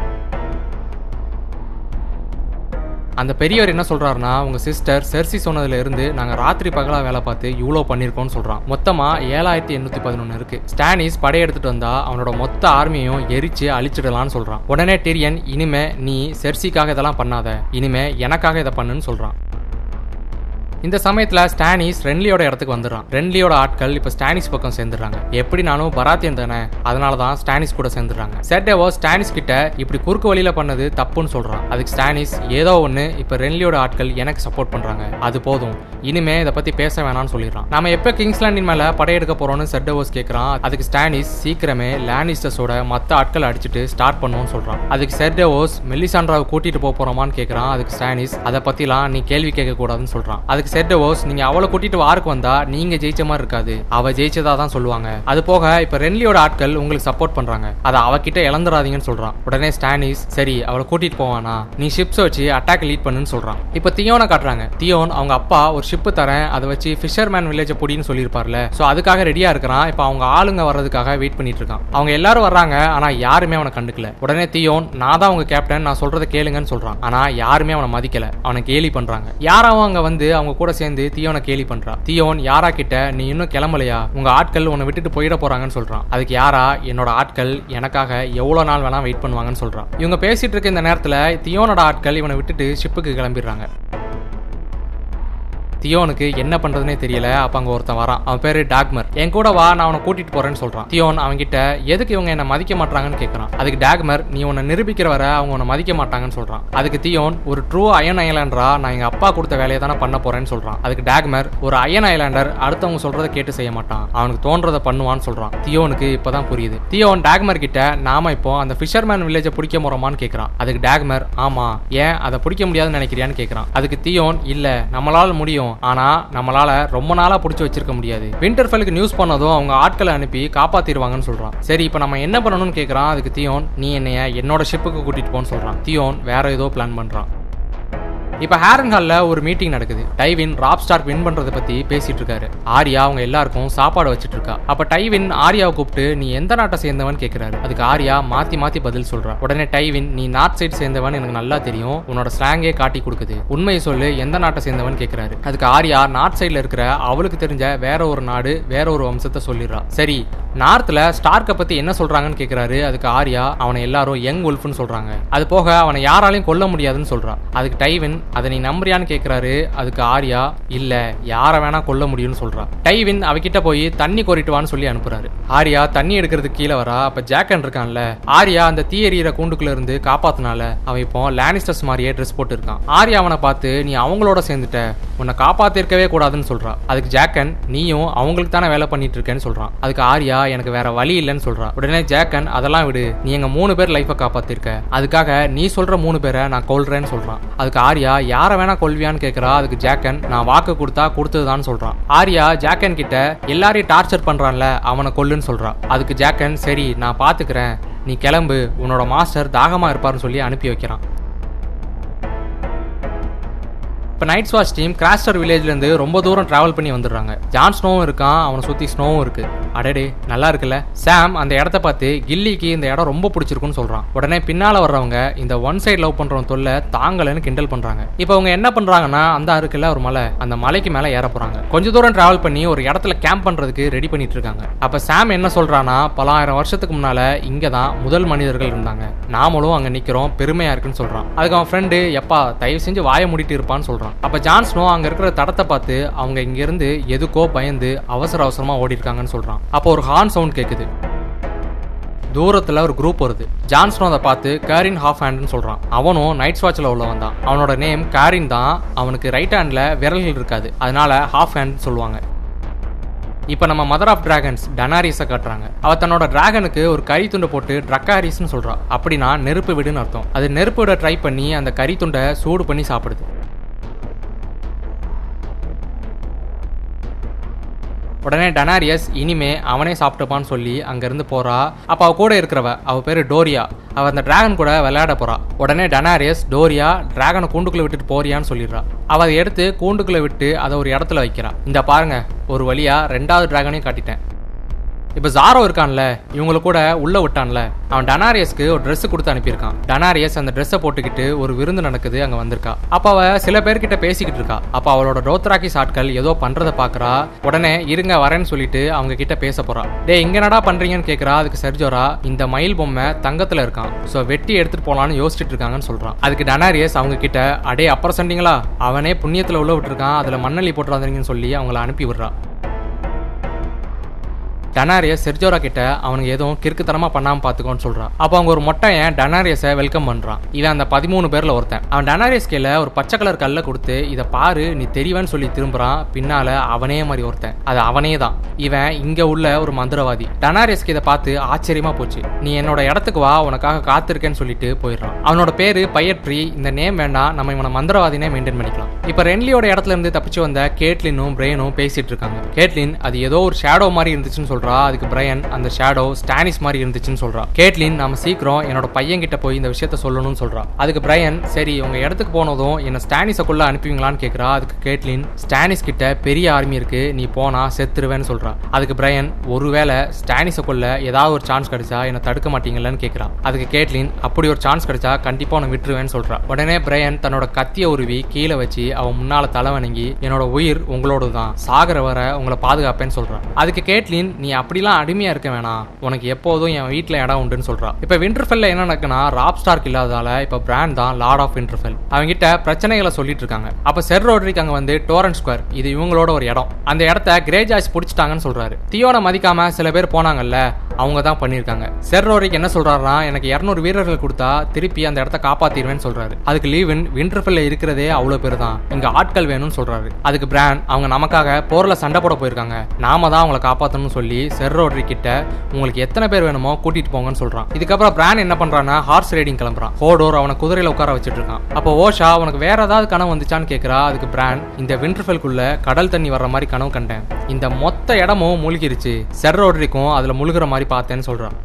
அந்த பெரியவர் என்ன சொல்றாருன்னா உங்க சிஸ்டர் செர்சி சொன்னதுல இருந்து நாங்க ராத்திரி பகலா வேலை பார்த்து இவ்வளோ பண்ணிருக்கோம்னு சொல்றான் மொத்தமா ஏழாயிரத்தி எண்ணூத்தி பதினொன்னு இருக்கு ஸ்டானிஸ் படையெடுத்துட்டு வந்தா அவனோட மொத்த ஆர்மியையும் எரிச்சு அழிச்சிடலாம்னு சொல்றான் உடனே டிரியன் இனிமே நீ செர்சிக்காக இதெல்லாம் பண்ணாத இனிமே எனக்காக இதை பண்ணுன்னு சொல்றான் இந்த சமயத்துல ஸ்டானிஸ் ரென்லியோட இடத்துக்கு வந்துடுறான் ரென்லியோட ஆட்கள் இப்ப ஸ்டானிஸ் பக்கம் சேர்ந்துடுறாங்க எப்படி நானும் பராத்தியன் தானே அதனாலதான் ஸ்டானிஸ் கூட சேர்ந்துடுறாங்க செட்டேவோ ஸ்டானிஸ் கிட்ட இப்படி குறுக்கு வழியில பண்ணது தப்புன்னு சொல்றான் அதுக்கு ஸ்டானிஸ் ஏதோ ஒண்ணு இப்ப ரென்லியோட ஆட்கள் எனக்கு சப்போர்ட் பண்றாங்க அது போதும் இனிமே இதை பத்தி பேச வேணாம்னு சொல்லிடுறான் நாம எப்ப கிங்ஸ்லாண்டின் மேல படையெடுக்க போறோம்னு செட்டோவஸ் கேக்குறான் அதுக்கு ஸ்டானிஸ் சீக்கிரமே லானிஸ்டர்ஸோட மத்த ஆட்கள் அடிச்சுட்டு ஸ்டார்ட் பண்ணுவோம்னு சொல்றான் அதுக்கு செர்டோஸ் மெல்லிசாண்ட்ராவை கூட்டிட்டு போக போறோமான்னு கேக்குறான் அதுக்கு ஸ்டானிஸ் அதை பத்திலாம் நீ கேள்வி கேட்க கூடாதுன்னு சொல்றான் அதுக்கு அதுக்கு செட்டவோஸ் நீங்க அவளை கூட்டிட்டு வாருக்கு வந்தா நீங்க ஜெயிச்ச மாதிரி இருக்காது அவ ஜெயிச்சதா தான் சொல்லுவாங்க அது போக இப்ப ரென்லியோட ஆட்கள் உங்களுக்கு சப்போர்ட் பண்றாங்க அதை அவகிட்ட இழந்துடாதீங்கன்னு சொல்றான் உடனே ஸ்டானிஸ் சரி அவளை கூட்டிட்டு போவானா நீ ஷிப்ஸ் வச்சு அட்டாக் லீட் பண்ணுன்னு சொல்றான் இப்ப தியோனை காட்டுறாங்க தியோன் அவங்க அப்பா ஒரு ஷிப் தரேன் அதை வச்சு ஃபிஷர்மேன் வில்லேஜ் பொடின்னு சொல்லியிருப்பார்ல சோ அதுக்காக ரெடியா இருக்கிறான் இப்ப அவங்க ஆளுங்க வர்றதுக்காக வெயிட் பண்ணிட்டு இருக்கான் அவங்க எல்லாரும் வர்றாங்க ஆனா யாருமே அவனை கண்டுக்கல உடனே தியோன் நான் தான் உங்க கேப்டன் நான் சொல்றதை கேளுங்கன்னு சொல்றான் ஆனா யாருமே அவனை மதிக்கல அவனை கேலி பண்றாங்க யாராவும் அங்க வந்து அவங்க கூட சேர்ந்து தியோனை கேலி பண்றா தியோன் யாரா கிட்ட நீ இன்னும் கிளம்பலையா உங்க ஆட்கள் உன்னை விட்டுட்டு போயிட போறாங்கன்னு சொல்றான் அதுக்கு யாரா என்னோட ஆட்கள் எனக்காக எவ்வளவு நாள் வேணா வெயிட் பண்ணுவாங்கன்னு சொல்றான் இவங்க பேசிட்டு இருக்க இந்த நேரத்துல தியோனோட ஆட்கள் இவனை விட்டுட்டு ஷிப்புக்கு கிளம்பிடுறாங்க தியோனுக்கு என்ன பண்றதுனே தெரியல அப்ப அங்க ஒருத்தன் வரான் அவன் பேரு டாக்மர் என் கூட வா நான் அவனை கூட்டிட்டு போறேன்னு சொல்றான் தியோன் அவன் கிட்ட எதுக்கு இவங்க என்ன மதிக்க மாட்டாங்கன்னு கேக்குறான் அதுக்கு டாக்மர் நீ உன்னை நிரூபிக்கிற வர அவங்க உன்னை மதிக்க மாட்டாங்கன்னு சொல்றான் அதுக்கு தியோன் ஒரு ட்ரூ அயன் ஐலாண்டரா நான் எங்க அப்பா கொடுத்த வேலையை தானே பண்ண போறேன்னு சொல்றான் அதுக்கு டாக்மர் ஒரு அயன் ஐலாண்டர் அடுத்தவங்க சொல்றதை கேட்டு செய்ய மாட்டான் அவனுக்கு தோன்றதை பண்ணுவான்னு சொல்றான் தியோனுக்கு இப்பதான் புரியுது தியோன் டாக்மர் கிட்ட நாம இப்போ அந்த ஃபிஷர்மேன் வில்லேஜை பிடிக்க போறோமான்னு கேக்குறான் அதுக்கு டாக்மர் ஆமா ஏன் அதை பிடிக்க முடியாதுன்னு நினைக்கிறியான்னு கேக்குறான் அதுக்கு தியோன் இல்ல நம்மளால முடியும் ஆனா நம்மளால ரொம்ப நாளா புடிச்சு வச்சிருக்க முடியாது விண்டர்ஃபெலுக்கு நியூஸ் பண்ணதும் அவங்க ஆட்களை அனுப்பி காப்பாத்திடுவாங்கன்னு சொல்றான் சரி இப்போ நம்ம என்ன பண்ணணும்னு கேக்குறான் அதுக்கு தியோன் நீ என்னைய என்னோட ஷிப்புக்கு கூட்டிட்டு போன்னு சொல்றான் தியோன் வேற ஏதோ பிளான் பண்றான் இப்ப ஹேரன் ஹால்ல ஒரு மீட்டிங் நடக்குது டைவின் ராப் ஸ்டார்க் வின் பண்றதை பத்தி பேசிட்டு இருக்காரு ஆர்யா அவங்க எல்லாருக்கும் சாப்பாடு வச்சிட்டு இருக்கா அப்ப டைவின் ஆர்யாவை கூப்பிட்டு நீ எந்த நாட்டை சேர்ந்தவன் கேக்குறாரு அதுக்கு ஆர்யா மாத்தி மாத்தி பதில் சொல்றா உடனே டைவின் நீ நார்த் சைடு சேர்ந்தவன் எனக்கு நல்லா தெரியும் உன்னோட ஸ்லாங்கே காட்டி கொடுக்குது உண்மையை சொல்லு எந்த நாட்டை சேர்ந்தவன் கேக்குறாரு அதுக்கு ஆர்யா நார்த் சைடுல இருக்கிற அவளுக்கு தெரிஞ்ச வேற ஒரு நாடு வேற ஒரு வம்சத்தை சொல்லிடுறா சரி நார்த்ல ஸ்டார்க்கை பத்தி என்ன சொல்றாங்கன்னு கேக்குறாரு அதுக்கு ஆர்யா அவனை எல்லாரும் யங் உல்ஃப்னு சொல்றாங்க அது போக அவனை யாராலையும் கொல்ல முடியாதுன்னு சொல்றா அதுக்கு டைவின் அதை நீ நம்புறியான்னு கேக்குறாரு அதுக்கு ஆர்யா இல்ல யார வேணா கொல்ல முடியும்னு சொல்றா டைவின் அவகிட்ட போய் தண்ணி கோரிட்டு வான்னு சொல்லி அனுப்புறாரு ஆர்யா தண்ணி எடுக்கிறதுக்கு கீழே வரா அப்ப ஜாக்கன் இருக்கான்ல ஆர்யா அந்த தீ எறிகிற கூண்டுக்குள்ள இருந்து காப்பாத்தினால அவன் இப்போ லேனிஸ்டர்ஸ் மாதிரியே ட்ரெஸ் போட்டு இருக்கான் ஆர்யா அவனை பார்த்து நீ அவங்களோட சேர்ந்துட்ட உன்னை காப்பாத்திருக்கவே கூடாதுன்னு சொல்றா அதுக்கு ஜாக்கன் நீயும் அவங்களுக்கு தானே வேலை பண்ணிட்டு இருக்கேன்னு சொல்றான் அதுக்கு ஆர்யா எனக்கு வேற வழி இல்லைன்னு சொல்றான் உடனே ஜாக்கன் அதெல்லாம் விடு நீ எங்க மூணு பேர் லைஃபை காப்பாத்திருக்க அதுக்காக நீ சொல்ற மூணு பேரை நான் கொல்றேன்னு சொல்றான் அதுக்கு ஆர்யா யாரை வேணா கொல்வியான்னு கேக்குறா அதுக்கு ஜாக்கன் நான் வாக்கு கொடுத்தா கொடுத்ததுதான் சொல்றான் ஆர்யா ஜாக்கன் கிட்ட எல்லாரையும் டார்ச்சர் பண்றான்ல அவனை கொல்லுன்னு சொல்றான் அதுக்கு ஜாக்கன் சரி நான் பாத்துக்கிறேன் நீ கிளம்பு உன்னோட மாஸ்டர் தாகமா இருப்பாருன்னு சொல்லி அனுப்பி வைக்கிறான் இப்போ நைட் வாட்ச் டீம் கிராஸ்டர் வில்லேஜ்லேருந்து ரொம்ப தூரம் டிராவல் பண்ணி வந்துடுறாங்க ஜான் ஸ்னோவும் இருக்கான் அவனை சுற்றி ஸ்னோவும் இருக்கு அடடே நல்லா இருக்குல்ல சாம் அந்த இடத்த பார்த்து கில்லிக்கு இந்த இடம் ரொம்ப பிடிச்சிருக்குன்னு சொல்கிறான் உடனே பின்னால் வர்றவங்க இந்த ஒன் சைடு லவ் பண்ணுறவன் தொல்லை தாங்கலைன்னு கிண்டல் பண்ணுறாங்க இப்போ அவங்க என்ன பண்ணுறாங்கன்னா அந்த இருக்குல்ல ஒரு மலை அந்த மலைக்கு மேலே ஏற போகிறாங்க கொஞ்ச தூரம் டிராவல் பண்ணி ஒரு இடத்துல கேம்ப் பண்ணுறதுக்கு ரெடி பண்ணிட்டு இருக்காங்க அப்போ சாம் என்ன சொல்கிறான்னா பலாயிரம் வருஷத்துக்கு முன்னால் இங்கே தான் முதல் மனிதர்கள் இருந்தாங்க நாமளும் அங்கே நிற்கிறோம் பெருமையாக இருக்குன்னு சொல்கிறான் அதுக்கு அவன் ஃப்ரெண்டு எப்பா தயவு செஞ்சு வாயை மூடிட்டு இருப்பான்னு சொல்கிறான் அப்ப ஜான் ஸ்னோ அங்க இருக்கிற தடத்தை பார்த்து அவங்க இங்க இருந்து எதுக்கோ பயந்து அவசர அவசரமா ஓடி இருக்காங்கன்னு சொல்றான் அப்போ ஒரு ஹார்ன் சவுண்ட் கேக்குது தூரத்துல ஒரு குரூப் வருது ஜான் ஸ்னோ அதை பார்த்து கேரின் ஹாஃப் ஹேண்ட்னு சொல்றான் அவனும் நைட் வாட்ச்ல உள்ளவன் தான் அவனோட நேம் கேரின் தான் அவனுக்கு ரைட் ஹேண்ட்ல விரல்கள் இருக்காது அதனால ஹாஃப் ஹேண்ட் சொல்லுவாங்க இப்போ நம்ம மதர் ஆஃப் டிராகன்ஸ் டனாரிஸை காட்டுறாங்க அவ தன்னோட டிராகனுக்கு ஒரு கறி துண்டை போட்டு ட்ரக்காரிஸ்னு சொல்றா அப்படின்னா நெருப்பு விடுன்னு அர்த்தம் அது நெருப்பு விட ட்ரை பண்ணி அந்த கறி துண்டை சூடு பண்ணி சாப்பிடுது உடனே டனாரியஸ் இனிமே அவனே சாப்பிட்டுப்பான்னு சொல்லி அங்கிருந்து போறா அப்ப அவ கூட இருக்கிறவ அவ பேரு டோரியா அவ அந்த டிராகன் கூட விளையாட போறா உடனே டனாரியஸ் டோரியா டிராகனை கூண்டுக்குள்ள விட்டுட்டு போறியான்னு சொல்லிடுறா அவ அதை எடுத்து கூண்டுக்குள்ள விட்டு அதை ஒரு இடத்துல வைக்கிறா இந்த பாருங்க ஒரு வழியா ரெண்டாவது டிராகனையும் காட்டிட்டேன் இப்போ ஜாரோ இருக்கான்ல இவங்கள கூட உள்ள விட்டான்ல அவன் டனாரியஸ்க்கு ஒரு Dress கொடுத்து அனுப்பியிருக்கான் டனாரியஸ் அந்த ட்ரெஸ்ஸை போட்டுக்கிட்டு ஒரு விருந்து நடக்குது அங்க வந்திருக்கா அப்ப அவ சில பேர்கிட்ட பேசிக்கிட்டு இருக்கா அப்ப அவளோட டோத்ராக்கிஸ் ஆட்கள் ஏதோ பண்றத பாக்குறா உடனே இருங்க வரேன்னு சொல்லிட்டு அவங்க கிட்ட பேச போறா டே இங்க என்னடா பண்றீங்கன்னு கேக்குறா அதுக்கு செர்ஜோரா இந்த மயில் பொம்மை தங்கத்துல இருக்கான் சோ வெட்டி எடுத்துட்டு போலான்னு யோசிச்சுட்டு இருக்காங்கன்னு சொல்றான் அதுக்கு டனாரியஸ் அவங்க கிட்ட அடே அப்புறம் சொன்னீங்களா அவனே புண்ணியத்துல உள்ள விட்டுருக்கான் அதுல மண்ணள்ளி போட்டுறாதீங்கன்னு சொல்லி அவங்கள அனுப்பி விடுறா டனாரியஸ் செர்ஜோரா கிட்ட அவனுக்கு எதுவும் கிறுக்குத்தனமா பண்ணாம பாத்துக்கோன்னு சொல்றான் அப்போ அவங்க ஒரு மொட்டையன் டனாரியஸை வெல்கம் பண்றான் இவன் அந்த பதிமூணு பேர்ல ஒருத்தன் அவன் டனாரியஸ் கையில ஒரு பச்சை கலர் கல்லை கொடுத்து இதை பாரு நீ தெரியவன்னு சொல்லி திரும்புறான் பின்னால அவனே மாதிரி ஒருத்தன் அது அவனே தான் இவன் இங்க உள்ள ஒரு மந்திரவாதி டனாரியஸ்க்கு இதை பார்த்து ஆச்சரியமா போச்சு நீ என்னோட இடத்துக்கு வா உனக்காக காத்திருக்கேன்னு சொல்லிட்டு போயிடுறான் அவனோட பேரு பயட்ரி இந்த நேம் வேண்டாம் நம்ம இவனை மந்திரவாதினே மெயின்டைன் பண்ணிக்கலாம் இப்ப ரென்லியோட இடத்துல இருந்து தப்பிச்சு வந்த கேட்லினும் பிரெயினும் பேசிட்டு இருக்காங்க கேட்லின் அது ஏதோ ஒரு ஷேடோ மாதிரி இருந்துச்சுன்னு சொல்றா அதுக்கு பிரையன் அந்த ஷேடோ ஸ்டானிஸ் மாதிரி இருந்துச்சுன்னு சொல்றா கேட்லின் நம்ம சீக்கிரம் என்னோட பையன் கிட்ட போய் இந்த விஷயத்த சொல்லணும்னு சொல்றா அதுக்கு பிரையன் சரி உங்க இடத்துக்கு போனதும் என்ன ஸ்டானிஸக்குள்ள அனுப்புவீங்களான்னு கேக்குறா அதுக்கு கேட்லின் ஸ்டானிஸ் கிட்ட பெரிய ஆர்மி இருக்கு நீ போனா செத்துருவேன்னு சொல்றா அதுக்கு பிரையன் ஒருவேளை ஸ்டானிஸக்குள்ள ஏதாவது ஒரு சான்ஸ் கிடைச்சா என்ன தடுக்க மாட்டீங்களான்னு கேக்குறா அதுக்கு கேட்லின் அப்படி ஒரு சான்ஸ் கிடைச்சா கண்டிப்பா உன்னை விட்டுருவேன்னு சொல்றா உடனே பிரையன் தன்னோட கத்திய உருவி கீழே வச்சு அவன் முன்னால தலை வணங்கி என்னோட உயிர் உங்களோட தான் சாகர வர உங்களை பாதுகாப்பேன்னு சொல்றான் அதுக்கு கேட்லின் நீ அப்படிலாம் அடிமையா இருக்க வேணாம் உனக்கு எப்போதும் என் வீட்ல இடம் உண்டுன்னு சொல்றான் இப்ப விண்டர்ஃபெல்ல என்ன நடக்குன்னா ராப் ஸ்டார்க் இல்லாததால இப்ப பிராண்ட் தான் லார்ட் ஆஃப் விண்டர்ஃபெல் அவங்க கிட்ட பிரச்சனைகளை சொல்லிட்டு இருக்காங்க அப்ப செர் ரோட்ரிக் அங்க வந்து டோரன் ஸ்கொயர் இது இவங்களோட ஒரு இடம் அந்த இடத்த கிரேஜாஸ் பிடிச்சிட்டாங்கன்னு சொல்றாரு தியோனை மதிக்காம சில பேர் போனாங்கல்ல அவங்க தான் பண்ணியிருக்காங்க செர் ரோட்ரிக் என்ன சொல்றாருன்னா எனக்கு இரநூறு வீரர்கள் கொடுத்தா திருப்பி அந்த இடத்த காப்பாத்திடுவேன்னு சொல்றாரு அதுக்கு லீவன் விண்டர்ஃபெல்ல இருக்கிறதே அவ்வளவு பேர் தான் இங்க ஆட்கள் வேணும்னு சொல்றாரு அதுக்கு பிராண்ட் அவங்க நமக்காக போர்ல சண்டை போட போயிருக்காங்க நாம தான் அவங்களை காப்பாத்தணும்னு சொல்லி செர் ரோட்ரிக் கிட்ட உங்களுக்கு எத்தனை பேர் வேணுமோ கூட்டிட்டு போங்கன்னு சொல்றான் இதுக்கப்புறம் பிராண்ட் என்ன பண்றான்னா ஹார்ஸ் ரைடிங் கிளம்புறான் ஹோடோர் அவனை குதிரையில உட்கார வச்சிட்டு இருக்கான் அப்போ ஓஷா உனக்கு வேற ஏதாவது கனவு வந்துச்சான்னு கேக்குறா அதுக்கு பிராண்ட் இந்த விண்டர்ஃபெல்குள்ள கடல் தண்ணி வர்ற மாதிரி கனவு கண்டேன் இந்த மொத்த இடமும் மூழ்கிருச்சு செர் ரோட்ரிக்கும் அதுல முழுகிற மாதிரி பார்த்தேன்னு சொல்றான்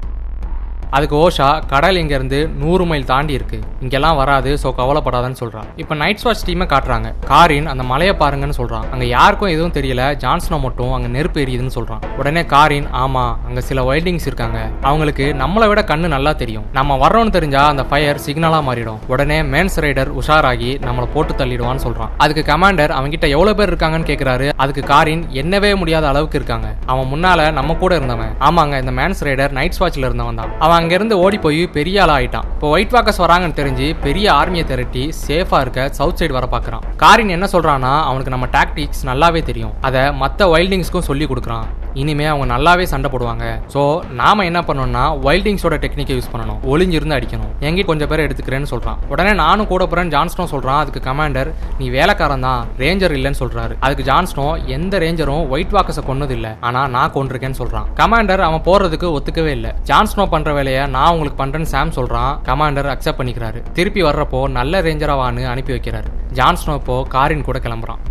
அதுக்கு ஓஷா கடல் இங்க இருந்து நூறு மைல் தாண்டி இருக்கு இங்கெல்லாம் வராது ஸோ கவலைப்படாதன்னு சொல்றான் இப்போ நைட் வாட்ச் டீமை காட்டுறாங்க காரின் அந்த மலையை பாருங்கன்னு சொல்றான் அங்க யாருக்கும் எதுவும் தெரியல ஜான்சனோ மட்டும் அங்க நெருப்பு எரியுதுன்னு சொல்றான் உடனே காரின் ஆமா அங்க சில வைல்டிங்ஸ் இருக்காங்க அவங்களுக்கு நம்மளை விட கண்ணு நல்லா தெரியும் நம்ம வர்றோம்னு தெரிஞ்சா அந்த ஃபயர் சிக்னலா மாறிடும் உடனே மேன்ஸ் ரைடர் உஷாராகி நம்மளை போட்டு தள்ளிடுவான்னு சொல்றான் அதுக்கு கமாண்டர் அவன்கிட்ட எவ்வளவு பேர் இருக்காங்கன்னு கேக்குறாரு அதுக்கு காரின் என்னவே முடியாத அளவுக்கு இருக்காங்க அவன் முன்னால நம்ம கூட இருந்தவன் ஆமாங்க இந்த மேன்ஸ் ரைடர் நைட் வாட்ச்ல இருந்தவன் தான் அவன் அங்கிருந்து ஓடி போய் பெரிய ஆள் ஆயிட்டான் இப்போ ஒயிட் வாக்கர்ஸ் வராங்கன்னு தெரிஞ்சு பெரிய ஆர்மியை திரட்டி சேஃபா இருக்க சவுத் சைடு வர பாக்குறான் காரின் என்ன சொல்றான்னா அவனுக்கு நம்ம டாக்டிக்ஸ் நல்லாவே தெரியும் அதை மத்த வைல்டிங்ஸ்க்கும் சொல்லி கொடுக்குறான் இனிமே அவங்க நல்லாவே சண்டை போடுவாங்க ஸோ நாம என்ன பண்ணணும்னா வைல்டிங்ஸோட டெக்னிக்கை யூஸ் பண்ணணும் ஒளிஞ்சிருந்து அடிக்கணும் எங்கிட்ட கொஞ்சம் பேர் எடுத்துக்கிறேன்னு சொல்றான் உடனே நானும் கூட போறேன் ஜான்ஸ்டோ சொல்றான் அதுக்கு கமாண்டர் நீ வேலைக்காரன் தான் ரேஞ்சர் இல்லைன்னு சொல்றாரு அதுக்கு ஜான்ஸ்டோ எந்த ரேஞ்சரும் ஒயிட் வாக்கர்ஸை கொன்னது இல்ல ஆனா நான் கொண்டிருக்கேன்னு சொல்றான் கமாண்டர் அவன் போறதுக்கு ஒத்துக்கவே இல்லை ஜான்ஸ்டோ பண்ற வேலையை நான் உங்களுக்கு பண்றேன்னு சாம் சொல்றான் கமாண்டர் அக்செப்ட் பண்ணிக்கிறாரு திருப்பி வர்றப்போ நல்ல ரேஞ்சராவான்னு அனுப்பி வைக்கிறாரு ஜான்ஸ்டோ இப்போ காரின் கூட கிளம்புறான்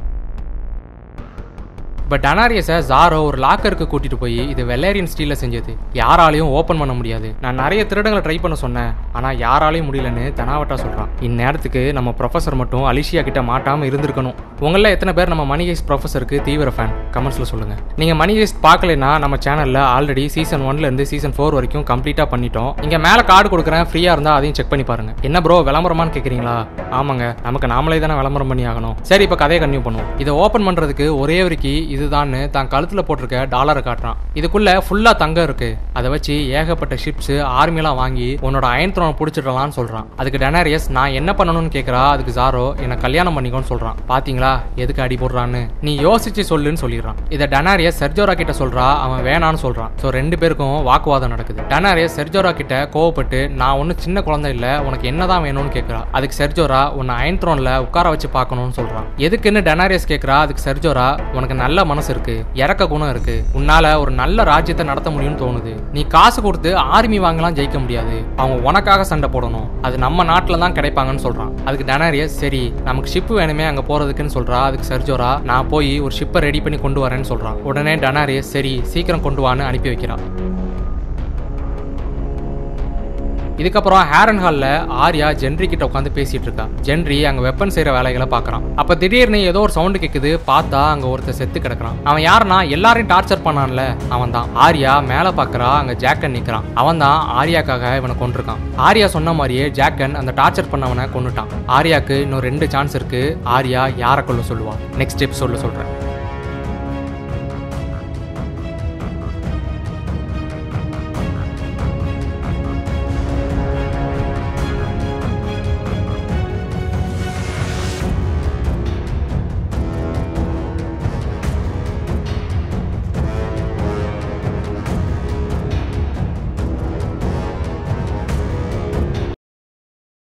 பட் டனாரியஸை ஜாரோ ஒரு லாக்கருக்கு கூட்டிட்டு போய் இது வெள்ளேரியன் ஸ்டீல்ல செஞ்சது யாராலையும் ஓபன் பண்ண முடியாது நான் நிறைய திருடங்களை ட்ரை பண்ண சொன்னேன் ஆனா யாராலையும் முடியலன்னு தனாவட்டா சொல்றான் இந்நேரத்துக்கு நம்ம ப்ரொஃபசர் மட்டும் அலிஷியா கிட்ட மாட்டாம இருந்திருக்கணும் உங்கள எத்தனை பேர் நம்ம மணிகேஸ் ப்ரொஃபசருக்கு தீவிர ஃபேன் கமெண்ட்ஸ்ல சொல்லுங்க நீங்க மணிகேஸ் பார்க்கலைன்னா நம்ம சேனல்ல ஆல்ரெடி சீசன் ஒன்ல இருந்து சீசன் ஃபோர் வரைக்கும் கம்ப்ளீட்டா பண்ணிட்டோம் இங்க மேல கார்டு கொடுக்குறேன் ஃப்ரீயா இருந்தா அதையும் செக் பண்ணி பாருங்க என்ன ப்ரோ விளம்பரமான்னு கேக்குறீங்களா ஆமாங்க நமக்கு நாமளே தானே விளம்பரம் பண்ணி ஆகணும் சரி இப்ப கதையை கன்டினியூ பண்ணுவோம் இதை ஓபன் பண்றதுக்கு ஒரே ஒரு கீ இதுதான்னு தான் கழுத்துல போட்டிருக்க டாலரை காட்டுறான் இதுக்குள்ள ஃபுல்லா தங்கம் இருக்கு அதை வச்சு ஏகப்பட்ட ஷிப்ஸ் ஆர்மிலாம் வாங்கி உன்னோட அயன் த்ரோனை பிடிச்சிடலாம்னு சொல்றான் அதுக்கு டெனாரியஸ் நான் என்ன பண்ணணும்னு கேக்குறா அதுக்கு ஜாரோ என்ன கல்யாணம் பண்ணிக்கோன்னு சொல்றான் பாத்தீங்களா எதுக்கு அடி போடுறான்னு நீ யோசிச்சு சொல்லுன்னு சொல்லிடுறான் இதை டெனாரியஸ் செர்ஜோரா கிட்ட சொல்றா அவன் வேணான்னு சொல்றான் ஸோ ரெண்டு பேருக்கும் வாக்குவாதம் நடக்குது டெனாரியஸ் செர்ஜோரா கிட்ட கோவப்பட்டு நான் ஒன்னும் சின்ன குழந்தை இல்ல உனக்கு என்னதான் வேணும்னு கேக்குறா அதுக்கு செர்ஜோரா உன்னை அயன் த்ரோன்ல உட்கார வச்சு பார்க்கணும்னு சொல்றான் எதுக்குன்னு டெனாரியஸ் கேக்குறா அதுக்கு செர்ஜோரா உனக்கு நல்ல மனசு இருக்கு இறக்க குணம் இருக்கு உன்னால ஒரு நல்ல ராஜ்யத்தை நடத்த முடியும்னு தோணுது நீ காசு கொடுத்து ஆர்மி வாங்கலாம் ஜெயிக்க முடியாது அவங்க உனக்காக சண்டை போடணும் அது நம்ம நாட்டுல தான் கிடைப்பாங்கன்னு சொல்றான் அதுக்கு டெனாரியஸ் சரி நமக்கு ஷிப் வேணுமே அங்க போறதுக்குன்னு சொல்றா அதுக்கு செர்ஜோரா நான் போய் ஒரு ஷிப்பை ரெடி பண்ணி கொண்டு வரேன்னு சொல்றான் உடனே டெனாரியஸ் சரி சீக்கிரம் கொண்டு வான்னு அனுப்பி வைக்கிறான் இதுக்கப்புறம் ஹேரன் ஹால்ல ஆர்யா ஜென்ரி கிட்ட உட்காந்து பேசிட்டு இருக்கா ஜென்ரி அங்க வெப்பன் செய்யற வேலைகளை பாக்குறான் அப்ப திடீர்னு ஏதோ ஒரு சவுண்ட் கேக்குது பார்த்தா அங்க ஒருத்தர் செத்து கிடக்குறான் அவன் யாருன்னா எல்லாரையும் டார்ச்சர் பண்ணான்ல அவன் தான் ஆர்யா மேல பாக்குறா அங்க ஜாக்கன் நிக்கிறான் அவன் தான் ஆர்யாக்காக இவனை கொண்டிருக்கான் ஆர்யா சொன்ன மாதிரியே ஜாக்கன் அந்த டார்ச்சர் பண்ணவனை கொண்டுட்டான் ஆர்யாக்கு இன்னும் ரெண்டு சான்ஸ் இருக்கு ஆர்யா யாரை கொள்ள சொல்லுவா நெக்ஸ்ட் எபிசோட்ல சொல்றேன்